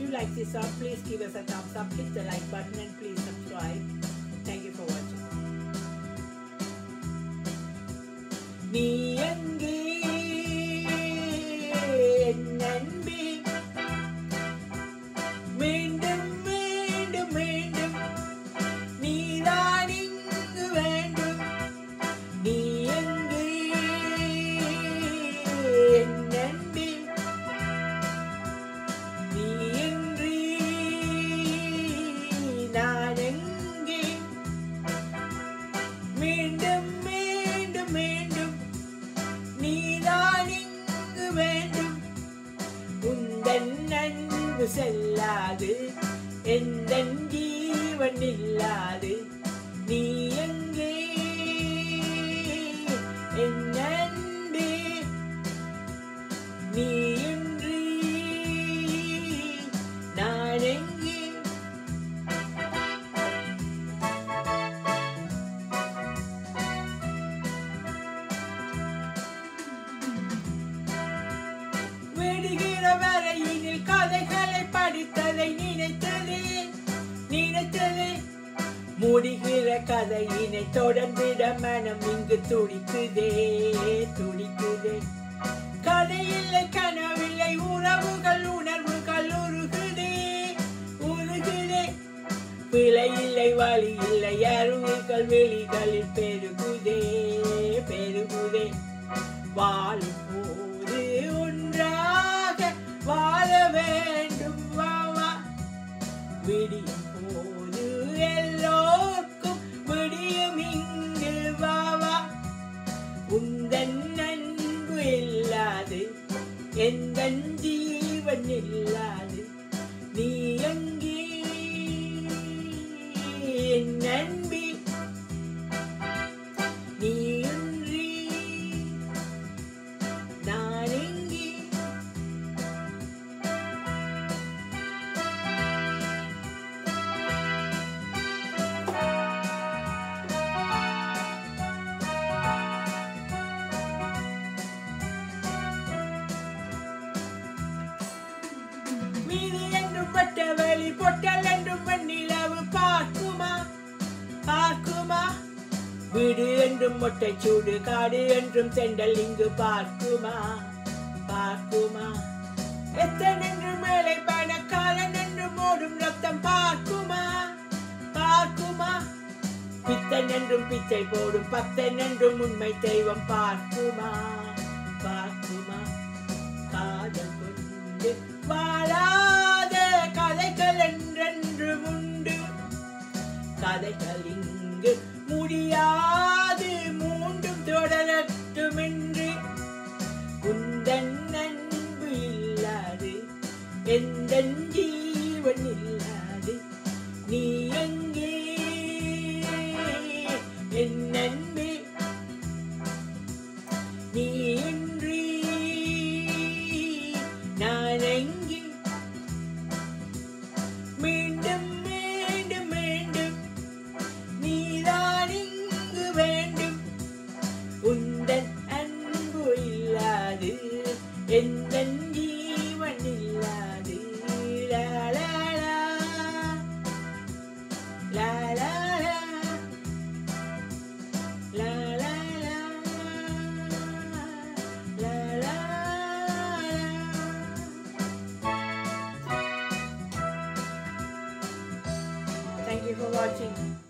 you like this song, please give us a thumbs up, hit the like button and please subscribe. Thank you for watching. நீ எங்கே என் நண்பே மீண்டும் மீண்டும் மீண்டும் நீதான் இங்கு வேண்டும் நீ எங்கே என் நண்பே நீ இன்றி நான் எங்கே மீண்டும் மீண்டும் மீண்டும் நீதான் இங்கு வேண்டும் உந்தன் அன்பு செல்லாது எந்த ஜீவன் இல்லாது நீ எங்கே என் அன்பே நீ இன்றி நான் எங்கே விடுகிற வரையினில் கதைகளை படித்ததை நினைத்ததே நினைத்ததே முடிகிற கதையினை தொடர்ந்திட மனம் இங்கு துடிக்குதே துடிக்குதே கதையில்லை கனவில்லை உறவுகள் உணர்வுகள் உருகுதே உருகுதே பிழை இல்லை வழி இல்லை அருவிகள் வெளிகளில் பெருகுதே பெருகுதே வாழும் போது ஒன்றாக வாழ வேண்டும் வா வா விடியும் போது எல்லோர்க்கும் விடியும் இங்கு வா வா உந்தன் அன்பு இல்லாது எந்த ஜீவன் இல்லாது நீ எங்கே என் நன்பி நீ இன்றி நான் எங்கே வீதி என்றும் பட்ட வெளி பொட்டல் என்றும் வெண்ணிலவு பார்க்குமா பார்க்குமா வீடு என்றும் மொட்டை சூடு காடு என்றும் செண்டல் இங்கு பார்க்குமா பார்க்குமா எத்தன் என்று மேலே பணக்காரன் என்றும் ஓடும் ரத்தம் பார்க்குமா பார்க்குமா பித்தன் என்றும் பிச்சை போடும் பக்தன் என்றும் உண்மை தெய்வம் பார்க்குமா பார்க்குமா காதல் கொண்டு வாழாத கதைகள் என்றென்று உண்டு கதைகள் இங்கு முடியாது மூண்டும் தொடரட்டும் என்று உந்தன் அன்பு இல்லாது எந்த ஜீவன் இல்லாது நீ எங்கே என் அன்பே நீ இன்றி நான் எங்கே மீண்டும் மீண்டும் மீண்டும் நீதான் இங்கு வேண்டும் உந்தன் அன்பு இல்லாது எந்த ஜீவன் இல்லாது லா, லா, லா. லா, லா, லா. லா, லா, லா. லா, லா, லா. Thank you for watching.